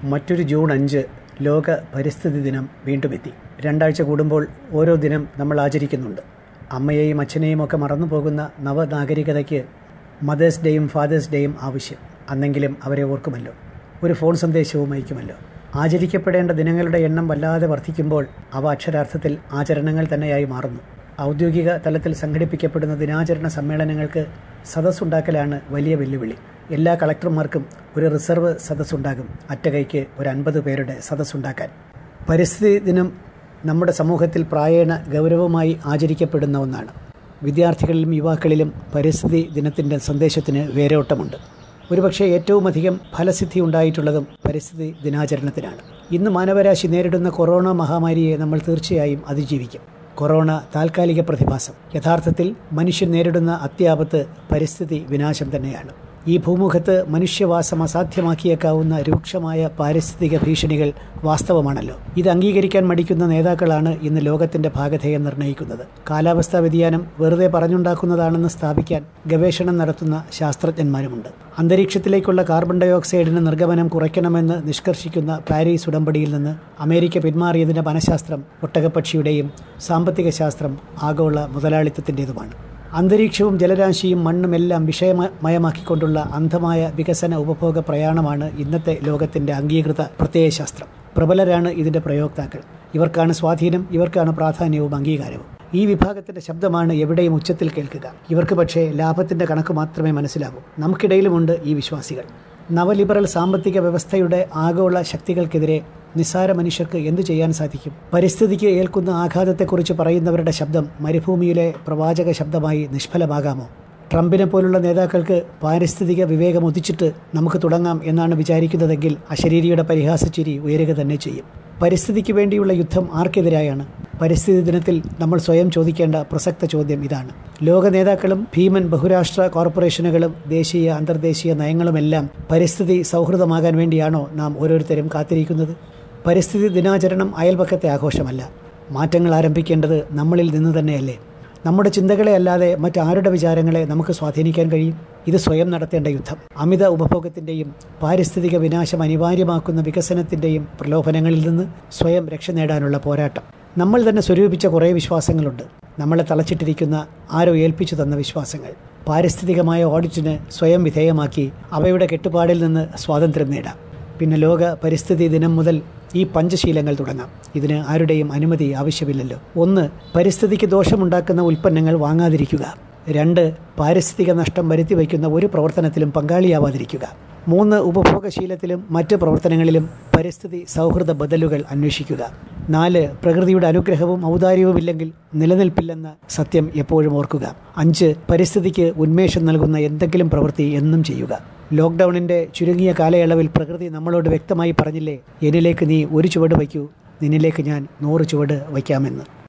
മറ്റൊരു ജൂൺ അഞ്ച് ലോക പരിസ്ഥിതി ദിനം വീണ്ടും എത്തി രണ്ടാഴ്ച കൂടുമ്പോൾ ഓരോ ദിനം നമ്മൾ ആചരിക്കുന്നുണ്ട് അമ്മയെയും അച്ഛനെയും ഒക്കെ മറന്നു പോകുന്ന നവനാഗരികതയ്ക്ക് മദേഴ്സ് ഡേയും ഫാദേഴ്സ് ഡേയും ആവശ്യം അന്നെങ്കിലും അവരെ ഓർക്കുമല്ലോ ഒരു ഫോൺ സന്ദേശവും അയക്കുമല്ലോ ആചരിക്കപ്പെടേണ്ട ദിനങ്ങളുടെ എണ്ണം വല്ലാതെ വർദ്ധിക്കുമ്പോൾ അവ അക്ഷരാർത്ഥത്തിൽ ആചരണങ്ങൾ തന്നെയായി മാറുന്നു ഔദ്യോഗിക തലത്തിൽ സംഘടിപ്പിക്കപ്പെടുന്ന ദിനാചരണ സമ്മേളനങ്ങൾക്ക് സദസ്സുണ്ടാക്കലാണ് വലിയ വെല്ലുവിളി എല്ലാ കളക്ടർമാർക്കും ഒരു റിസർവ് സദസ്സുണ്ടാകും അറ്റകൈക്ക് ഒരു അൻപത് പേരുടെ സദസ്സുണ്ടാക്കാൻ പരിസ്ഥിതി ദിനം നമ്മുടെ സമൂഹത്തിൽ പ്രായേണ ഗൗരവമായി ആചരിക്കപ്പെടുന്ന ഒന്നാണ് വിദ്യാർത്ഥികളിലും യുവാക്കളിലും പരിസ്ഥിതി ദിനത്തിൻ്റെ സന്ദേശത്തിന് വേരോട്ടമുണ്ട് ഒരുപക്ഷെ ഏറ്റവും അധികം ഫലസിദ്ധി ഉണ്ടായിട്ടുള്ളതും പരിസ്ഥിതി ദിനാചരണത്തിനാണ് ഇന്ന് മാനവരാശി നേരിടുന്ന കൊറോണ മഹാമാരിയെ നമ്മൾ തീർച്ചയായും അതിജീവിക്കും കൊറോണ താൽക്കാലിക പ്രതിഭാസം യഥാർത്ഥത്തിൽ മനുഷ്യൻ നേരിടുന്ന അത്യാപത്ത് പരിസ്ഥിതി വിനാശം തന്നെയാണ് ഈ ഭൂമുഖത്ത് മനുഷ്യവാസം അസാധ്യമാക്കിയേക്കാവുന്ന രൂക്ഷമായ പാരിസ്ഥിതിക ഭീഷണികൾ വാസ്തവമാണല്ലോ ഇത് അംഗീകരിക്കാൻ മടിക്കുന്ന നേതാക്കളാണ് ഇന്ന് ലോകത്തിന്റെ ഭാഗധേയം നിർണ്ണയിക്കുന്നത് കാലാവസ്ഥാ വ്യതിയാനം വെറുതെ പറഞ്ഞുണ്ടാക്കുന്നതാണെന്ന് സ്ഥാപിക്കാൻ ഗവേഷണം നടത്തുന്ന ശാസ്ത്രജ്ഞന്മാരുമുണ്ട് അന്തരീക്ഷത്തിലേക്കുള്ള കാർബൺ ഡയോക്സൈഡിന് നിർഗമനം കുറയ്ക്കണമെന്ന് നിഷ്കർഷിക്കുന്ന പാരീസ് ഉടമ്പടിയിൽ നിന്ന് അമേരിക്ക പിന്മാറിയതിന്റെ മനഃശാസ്ത്രം ഒട്ടകപ്പക്ഷിയുടെയും സാമ്പത്തിക ശാസ്ത്രം ആഗോള മുതലാളിത്തത്തിൻ്റെതുമാണ് അന്തരീക്ഷവും ജലരാശിയും മണ്ണും എല്ലാം വിഷയമയമാക്കിക്കൊണ്ടുള്ള അന്ധമായ വികസന ഉപഭോഗ പ്രയാണമാണ് ഇന്നത്തെ ലോകത്തിന്റെ അംഗീകൃത പ്രത്യയശാസ്ത്രം പ്രബലരാണ് ഇതിന്റെ പ്രയോക്താക്കൾ ഇവർക്കാണ് സ്വാധീനം ഇവർക്കാണ് പ്രാധാന്യവും അംഗീകാരവും ഈ വിഭാഗത്തിന്റെ ശബ്ദമാണ് എവിടെയും ഉച്ചത്തിൽ കേൾക്കുക ഇവർക്ക് പക്ഷേ ലാഭത്തിന്റെ കണക്ക് മാത്രമേ മനസ്സിലാകൂ നമുക്കിടയിലുമുണ്ട് ഈ വിശ്വാസികൾ നവലിബറൽ സാമ്പത്തിക വ്യവസ്ഥയുടെ ആഗോള ശക്തികൾക്കെതിരെ നിസ്സാര മനുഷ്യർക്ക് എന്തു ചെയ്യാൻ സാധിക്കും പരിസ്ഥിതിക്ക് ഏൽക്കുന്ന ആഘാതത്തെക്കുറിച്ച് പറയുന്നവരുടെ ശബ്ദം മരുഭൂമിയിലെ പ്രവാചക ശബ്ദമായി നിഷ്ഫലമാകാമോ ട്രംപിനെ പോലുള്ള നേതാക്കൾക്ക് പാരിസ്ഥിതിക വിവേകം ഉദിച്ചിട്ട് നമുക്ക് തുടങ്ങാം എന്നാണ് വിചാരിക്കുന്നതെങ്കിൽ അശരീരിയുടെ പരിഹാസച്ചിരി ഉയരുക തന്നെ ചെയ്യും പരിസ്ഥിതിക്ക് വേണ്ടിയുള്ള യുദ്ധം ആർക്കെതിരായാണ് പരിസ്ഥിതി ദിനത്തിൽ നമ്മൾ സ്വയം ചോദിക്കേണ്ട പ്രസക്ത ചോദ്യം ഇതാണ് ലോക നേതാക്കളും ഭീമൻ ബഹുരാഷ്ട്ര കോർപ്പറേഷനുകളും ദേശീയ അന്തർദേശീയ നയങ്ങളുമെല്ലാം പരിസ്ഥിതി സൗഹൃദമാകാൻ വേണ്ടിയാണോ നാം ഓരോരുത്തരും കാത്തിരിക്കുന്നത് പരിസ്ഥിതി ദിനാചരണം അയൽപക്കത്തെ ആഘോഷമല്ല മാറ്റങ്ങൾ ആരംഭിക്കേണ്ടത് നമ്മളിൽ നിന്ന് തന്നെയല്ലേ നമ്മുടെ ചിന്തകളെ അല്ലാതെ മറ്റാരുടെ വിചാരങ്ങളെ നമുക്ക് സ്വാധീനിക്കാൻ കഴിയും ഇത് സ്വയം നടത്തേണ്ട യുദ്ധം അമിത ഉപഭോഗത്തിൻ്റെയും പാരിസ്ഥിതിക വിനാശം അനിവാര്യമാക്കുന്ന വികസനത്തിൻ്റെയും പ്രലോഭനങ്ങളിൽ നിന്ന് സ്വയം രക്ഷ നേടാനുള്ള പോരാട്ടം നമ്മൾ തന്നെ സ്വരൂപിച്ച കുറേ വിശ്വാസങ്ങളുണ്ട് നമ്മളെ തളച്ചിട്ടിരിക്കുന്ന ആരോ ഏൽപ്പിച്ചു തന്ന വിശ്വാസങ്ങൾ പാരിസ്ഥിതികമായ ഓഡിറ്റിന് സ്വയം വിധേയമാക്കി അവയുടെ കെട്ടുപാടിൽ നിന്ന് സ്വാതന്ത്ര്യം നേടാം പിന്നെ ലോക പരിസ്ഥിതി ദിനം മുതൽ ഈ പഞ്ചശീലങ്ങൾ തുടങ്ങാം ഇതിന് ആരുടെയും അനുമതി ആവശ്യമില്ലല്ലോ ഒന്ന് പരിസ്ഥിതിക്ക് ദോഷമുണ്ടാക്കുന്ന ഉൽപ്പന്നങ്ങൾ വാങ്ങാതിരിക്കുക രണ്ട് പാരിസ്ഥിതിക നഷ്ടം വരുത്തി വയ്ക്കുന്ന ഒരു പ്രവർത്തനത്തിലും പങ്കാളിയാവാതിരിക്കുക മൂന്ന് ഉപഭോഗശീലത്തിലും മറ്റ് പ്രവർത്തനങ്ങളിലും പരിസ്ഥിതി സൗഹൃദ ബദലുകൾ അന്വേഷിക്കുക നാല് പ്രകൃതിയുടെ അനുഗ്രഹവും ഔദാര്യവുമില്ലെങ്കിൽ നിലനിൽപ്പില്ലെന്ന സത്യം എപ്പോഴും ഓർക്കുക അഞ്ച് പരിസ്ഥിതിക്ക് ഉന്മേഷം നൽകുന്ന എന്തെങ്കിലും പ്രവൃത്തി എന്നും ചെയ്യുക ലോക്ക്ഡൌണിന്റെ ചുരുങ്ങിയ കാലയളവിൽ പ്രകൃതി നമ്മളോട് വ്യക്തമായി പറഞ്ഞില്ലേ എന്നിലേക്ക് നീ ഒരു ചുവട് വയ്ക്കൂ നിന്നിലേക്ക് ഞാൻ നൂറ് ചുവട് വയ്ക്കാമെന്ന്